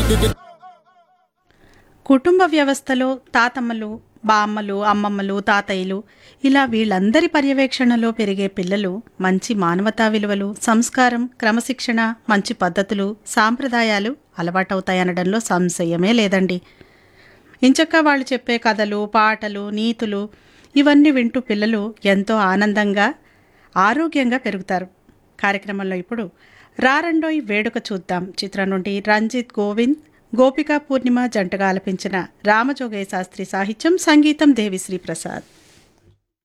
కుటుంబ వ్యవస్థలో తాతమ్మలు బామ్మలు అమ్మమ్మలు తాతయ్యలు ఇలా వీళ్ళందరి పర్యవేక్షణలో పెరిగే పిల్లలు మంచి మానవతా విలువలు సంస్కారం క్రమశిక్షణ మంచి పద్ధతులు సాంప్రదాయాలు అలవాటవుతాయనడంలో సంశయమే లేదండి ఇంచక్క వాళ్ళు చెప్పే కథలు పాటలు నీతులు ఇవన్నీ వింటూ పిల్లలు ఎంతో ఆనందంగా ఆరోగ్యంగా పెరుగుతారు కార్యక్రమంలో ఇప్పుడు రారండోయ్ వేడుక చూద్దాం చిత్రం నుండి రంజిత్ గోవింద్ గోపికా పూర్ణిమ జంటగా ఆలపించిన రామజోగయ్య శాస్త్రి సాహిత్యం సంగీతం దేవిశ్రీ ప్రసాద్